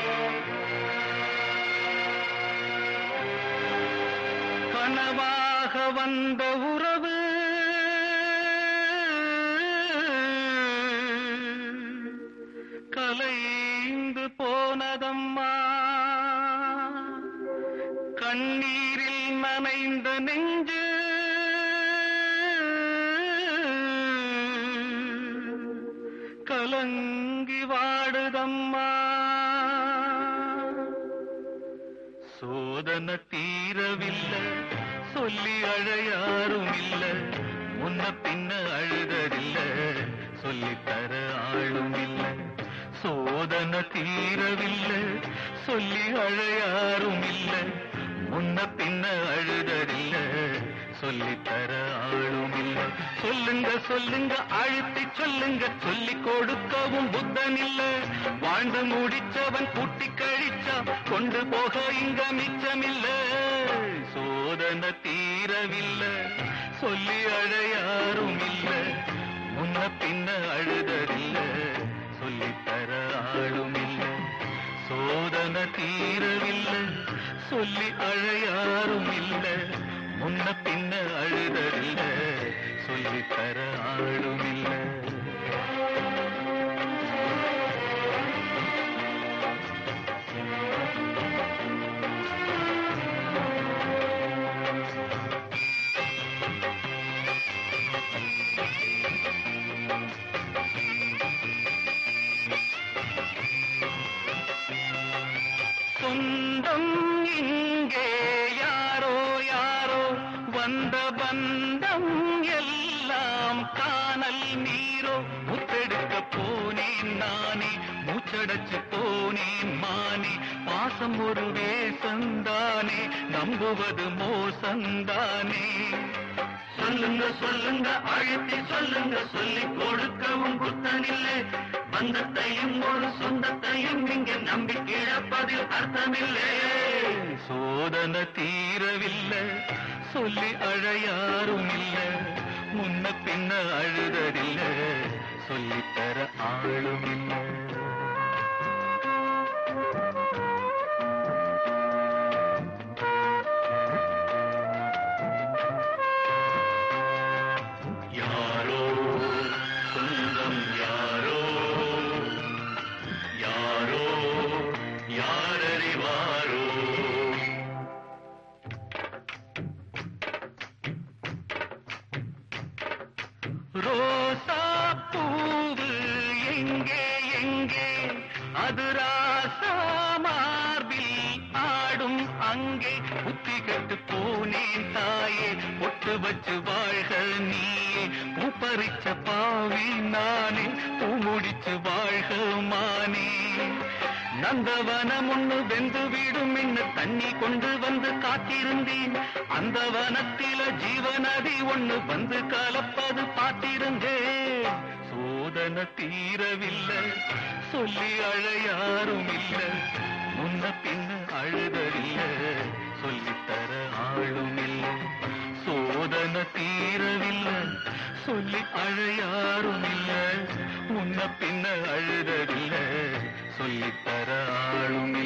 கனவாக வந்த உறவு கலைந்து போனதம்மா கண்ணீரில் நனைந்த நெஞ்சு கலங்கி வாடுதம்மா சோதன தீரவில்லை சொல்லி அழையாரும் இல்ல முன்ன பின்ன அழுததில்ல சொல்லித்தர ஆளும் இல்ல சோதன தீரவில்லை சொல்லி அழையாரும் இல்ல முன்ன பின்ன அழுததில்ல சொல்லித்தர ஆளும் இல்ல சொல்லுங்க சொல்லுங்க அழுத்தி சொல்லுங்க சொல்லிக் கொடுக்கவும் புத்தன் இல்ல வாழ்ந்து முடிச்சவன் கூட்டி கழிச்சா கொண்டு போக இங்க மிச்சமில்ல சோதன தீரவில்லை சொல்லி அழையாரும் இல்ல முன்ன பின்ன அழுததில்ல சொல்லித்தர ஆளும் இல்ல சோதன தீரவில்லை சொல்லி அழையாரும் இல்ல முன்ன பின்ன அழுததில்ல சொல்லித்தர ஆளும் இல்லை சொந்தம் இங்கே யாரோ யாரோ வந்த பந்தம் எல்லாம் காணல் நீரோ முத்தெடுக்க போனேன் நானே மூச்சடைச்சு போனேன் மானே பாசம் ஒரு வேசந்தானே நம்புவது மோசந்தானே சொல்லுங்க சொல்லுங்க அழுத்தி சொல்லுங்க சொல்லிக் கொடுக்கவும் புத்தனில்லை பந்தத்தையும் ஒரு சொந்தத்தையும் இங்க நம்பி கிழப்பதில் அர்த்தமில்லை சோதன தீரவில்லை சொல்லி அழையாரும் இல்ல முன்ன பின்ன அழுததில்ல சொல்லித்தர ஆளும் இல்லை யாரோ சொந்தம் யாரோ யாரோ யாரறிவாரோ ரோசா பூவு எங்கே எங்கே அது ராசா மார்பில் ஆடும் அங்கே புத்தி கட்டு போனேன் தாயே பொட்டு வச்சு வாழ்க நீயே பூப்பறிச்ச பாவி நானே பூ முடிச்சு வாழ்க மானே நந்தவனம் ஒண்ணு வெந்து விடும் என்ன தண்ணி கொண்டு வந்து காத்திருந்தேன் அந்த வனத்தில ஜீவநதி ஒண்ணு வந்து கலப்பது பார்த்திருந்தேன் சோதன தீரவில்லை சொல்லி அழையாரும் இல்ல முன்ன பின்ன அழுதறில்ல சொல்லித்தர ஆளும் இல்ல சோதன தீரவில்லை சொல்லி அழையாரும் இல்ல முன்ன பின்ன அழுதறில்ல சொல்லித்தர ஆளும் இல்ல